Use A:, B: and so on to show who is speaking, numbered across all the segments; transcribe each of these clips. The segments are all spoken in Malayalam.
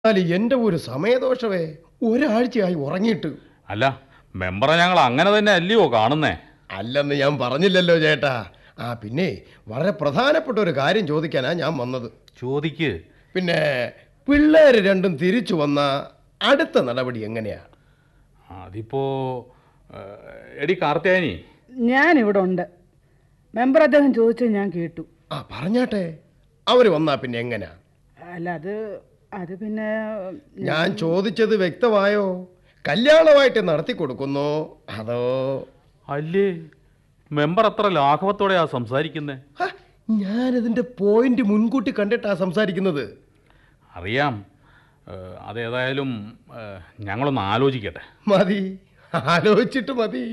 A: എന്നാൽ എൻ്റെ ഒരു സമയദോഷമേ ഒരാഴ്ചയായി ഉറങ്ങിയിട്ട്
B: അല്ല മെമ്പറെ ഞങ്ങൾ അങ്ങനെ തന്നെ അല്ലയോ കാണുന്നേ
A: അല്ലെന്ന് ഞാൻ പറഞ്ഞില്ലല്ലോ ചേട്ടാ ആ പിന്നെ വളരെ പ്രധാനപ്പെട്ട ഒരു കാര്യം ചോദിക്കാനാ ഞാൻ വന്നത്
B: ചോദിക്ക്
A: പിന്നെ പിള്ളേർ രണ്ടും തിരിച്ചു വന്ന അടുത്ത നടപടി എങ്ങനെയാ
B: അതിപ്പോ ഏഹ്, എടി കാർത്തിയാനി
C: ഞാൻ ഇവിടെ ഉണ്ട് മെമ്പർ അദ്ദേഹം ചോദിച്ചത് ഞാൻ കേട്ടു
A: ആ പറഞ്ഞാട്ടെ അവർ വന്നാ പിന്നെ എങ്ങനെയാ
C: അല്ല അത് അത് പിന്നെ
A: ഞാൻ ചോദിച്ചത് വ്യക്തമായോ കല്യാണമായിട്ട് നടത്തി കൊടുക്കുന്നോ അതോ
B: അല്ലേ മെമ്പർ അത്ര ലാഘവത്തോടെയാ സംസാരിക്കുന്നേ
A: ഹ, ഞാനതിൻ്റെ പോയിന്റ് മുൻകൂട്ടി കണ്ടിട്ടാ സംസാരിക്കുന്നത്
B: അറിയാം ഏഹ്, അതേതായാലും ഏഹ്, ഞങ്ങളൊന്ന് ആലോചിക്കട്ടെ
A: മതി ആലോചിച്ചിട്ട് മതി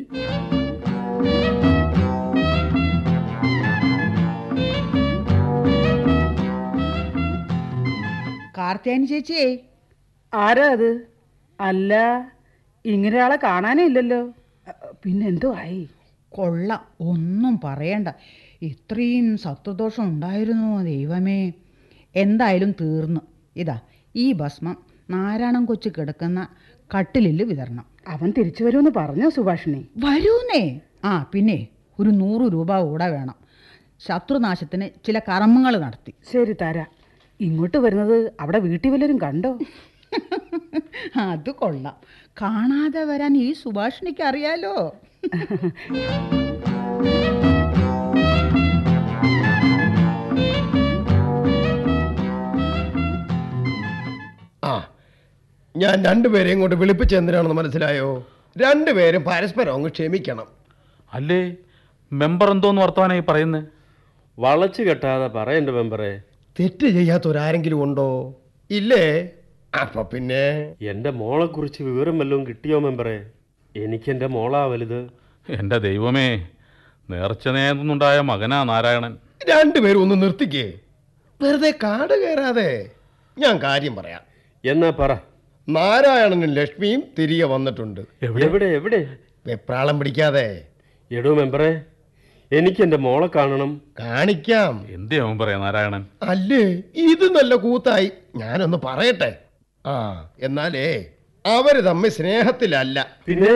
D: കാർത്തിയാനി ചേച്ചിയേ
C: ആരാ അത് അല്ല ഇങ്ങനെ ഒരാളെ കാണാനേ ഇല്ലല്ലോ അ, പിന്നെ എന്തോ ആയി
D: കൊള്ളാം ഒന്നും പറയണ്ട ഇത്രയും സത്വദോഷം ഉണ്ടായിരുന്നു ദൈവമേ എന്തായാലും തീർന്നു ഇതാ ഈ ഭസ്മം നാരായണൻ കൊച്ചു കിടക്കുന്ന കട്ടിലിൽ വിതരണം
C: അവൻ തിരിച്ചു വരുമെന്ന് പറഞ്ഞോ സുഭാഷിണി
D: വരൂന്നേ ആ പിന്നെ ഒരു നൂറ് രൂപ കൂടെ വേണം ശത്രുനാശത്തിന് ചില കർമ്മങ്ങൾ നടത്തി
C: ശരി തരാം ഇങ്ങോട്ട് വരുന്നത് അവിടെ വീട്ടിൽ വല്ലവരും കണ്ടോ
D: അത് കൊള്ളാം കാണാതെ വരാൻ ഈ സുഭാഷിണിക്ക് അറിയാലോ
A: ആ ഞാൻ രണ്ടുപേരെയും ഇങ്ങോട്ട് വിളിപ്പിച്ച എന്തിനാണെന്ന് മനസ്സിലായോ രണ്ടുപേരും പരസ്പരം അങ്ങ് ക്ഷമിക്കണം
B: അല്ലേ മെമ്പർ എന്തോന്ന് വർത്തമാനായി പറയുന്നേ
E: വളച്ചു കെട്ടാതെ പറയണ്ട മെമ്പറെ
A: തെറ്റ് ചെയ്യാത്തൊരാരെങ്കിലും ഉണ്ടോ ഇല്ലേ അപ്പൊ പിന്നെ
E: എൻ്റെ മോളെക്കുറിച്ച് വിവരം വല്ലതും കിട്ടിയോ മെമ്പറെ എനിക്കെൻ്റെ മോളാ വലുത്
B: എൻ്റെ ദൈവമേ നേർച്ച നേർന്നുണ്ടായ മകനാ നാരായണൻ
A: രണ്ടുപേരും ഒന്ന് നിർത്തിക്കേ വെറുതെ കാട് കയറാതെ ഞാൻ കാര്യം പറയാം
E: എന്നാ പറ
A: നാരായണനും ലക്ഷ്മിയും തിരികെ വന്നിട്ടുണ്ട്
E: എവിടെ എവിടെ
A: വെപ്രാളം പിടിക്കാതെ
E: എടോ മെമ്പറെ എനിക്കെൻ്റെ മോളെ കാണണം
A: കാണിക്കാം
B: എന്തേ അവൻ പറയാ നാരായണൻ
A: അല്ലേ ഇത് നല്ല കൂത്തായി ഞാനൊന്ന് പറയട്ടെ ആ എന്നാലേ അവര് തമ്മിൽ സ്നേഹത്തിലല്ല
E: പിന്നെ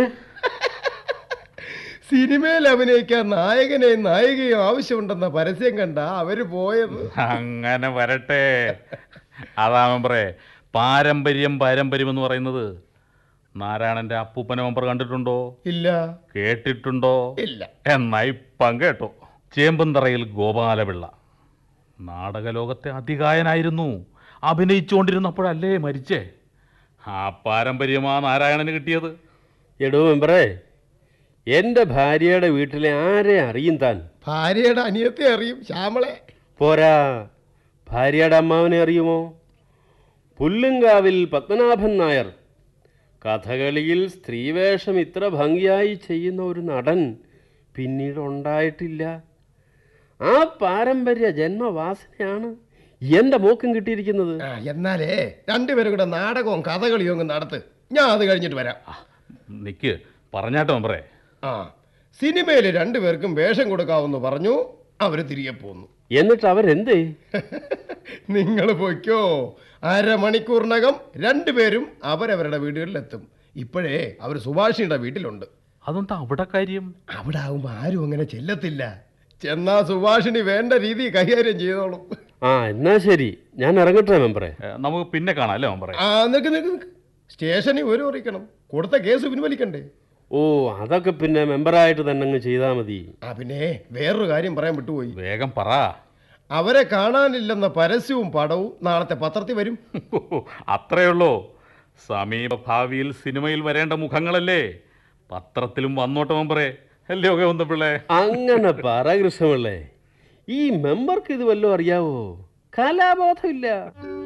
A: സിനിമയിൽ അഭിനയിക്കാൻ നായകനെയും നായികയും ആവശ്യമുണ്ടെന്ന പരസ്യം കണ്ട അവര് പോയത്
B: അങ്ങനെ വരട്ടെ അതാ മെമ്പറേ പാരമ്പര്യം പാരമ്പര്യം എന്ന് പറയുന്നത് നാരായണന്റെ അപ്പൂപ്പന മെമ്പർ കണ്ടിട്ടുണ്ടോ
A: ഇല്ല
B: കേട്ടിട്ടുണ്ടോ
A: ഇല്ല
B: എന്നായി പങ്കേട്ടോ ചേമ്പന്തറയിൽ ഗോപാലപിള്ള നാടകലോകത്തെ അതികായനായിരുന്നു അഭിനയിച്ചുകൊണ്ടിരുന്നപ്പോഴല്ലേ മരിച്ചേ ആ പാരമ്പര്യമാ നാരായണന് കിട്ടിയത്
E: എടോ മെമ്പറെ എൻ്റെ ഭാര്യയുടെ വീട്ടിലെ ആരെ അറിയും താൻ
A: ഭാര്യയുടെ അനിയത്തെ അറിയും ശ്യാമളെ
E: പോരാ ഭാര്യയുടെ അമ്മാവനെ അറിയുമോ പുല്ലുങ്കാവിൽ പത്മനാഭൻ നായർ കഥകളിയിൽ സ്ത്രീവേഷം ഇത്ര ഭംഗിയായി ചെയ്യുന്ന ഒരു നടൻ പിന്നീട് ഉണ്ടായിട്ടില്ല ആ പാരമ്പര്യ ജന്മവാസനയാണ് എൻ്റെ മോക്കും കിട്ടിയിരിക്കുന്നത്
A: ആ എന്നാലേ രണ്ടുപേരും കൂടെ നാടകവും കഥകളിയും അങ്ങ് നടത്ത് ഞാൻ അത് കഴിഞ്ഞിട്ട് വരാം
B: ആ, നിക്ക് പറഞ്ഞാട്ടോ മെമ്പറേ
A: ആ സിനിമയിൽ രണ്ടുപേർക്കും വേഷം കൊടുക്കാമെന്ന് പറഞ്ഞു അവര് തിരികെ പോന്നു
E: എന്നിട്ട് അവരെന്തേ
A: നിങ്ങൾ പൊയ്ക്കോ അരമണിക്കൂറിനകം രണ്ടുപേരും അവരവരുടെ വീടുകളിലെത്തും ഇപ്പോഴേ അവർ സുഭാഷിയുടെ വീട്ടിലുണ്ട്
B: അതെന്താ അവിടെ കാര്യം
A: അവിടെ ആവുമ്പോ ആരും അങ്ങനെ ചെല്ലത്തില്ല ചെന്നാ സുഭാഷിണി വേണ്ട രീതി കൈകാര്യം ചെയ്തോളും
E: ആ എന്നാ ശരി ഞാൻ ഇറങ്ങട്ടെ മെമ്പറെ
B: ഏ, നമുക്ക് പിന്നെ കാണാം അല്ലേ മെമ്പറേ
A: ആ നിക്ക് നിക്ക് നിക്ക് സ്റ്റേഷനിൽ ഒരു അറിയിക്കണം കൊടുത്ത കേസ് പിൻവലിക്കണ്ടേ
E: ഓ അതൊക്കെ പിന്നെ മെമ്പറായിട്ട് തന്നെ അങ്ങ് ചെയ്താൽ മതി
A: ആ പിന്നെ വേറൊരു കാര്യം പറയാൻ വിട്ടുപോയി
B: വേഗം പറ
A: അവരെ കാണാനില്ലെന്ന പരസ്യവും പടവും നാളത്തെ പത്രത്തിൽ വരും
B: അത്രേ ഉള്ളൂ സമീപ ഭാവിയിൽ സിനിമയിൽ വരേണ്ട മുഖങ്ങളല്ലേ പത്രത്തിലും വന്നോട്ടെ മെമ്പറേ അല്ലേ ഒക്കെ ഒന്ന് പിള്ളേ
E: അങ്ങനെ പറ കൃഷ്ണപിള്ളേ ഈ മെമ്പർക്ക് ഇത് വല്ലതും അറിയാവോ കലാബോധമില്ല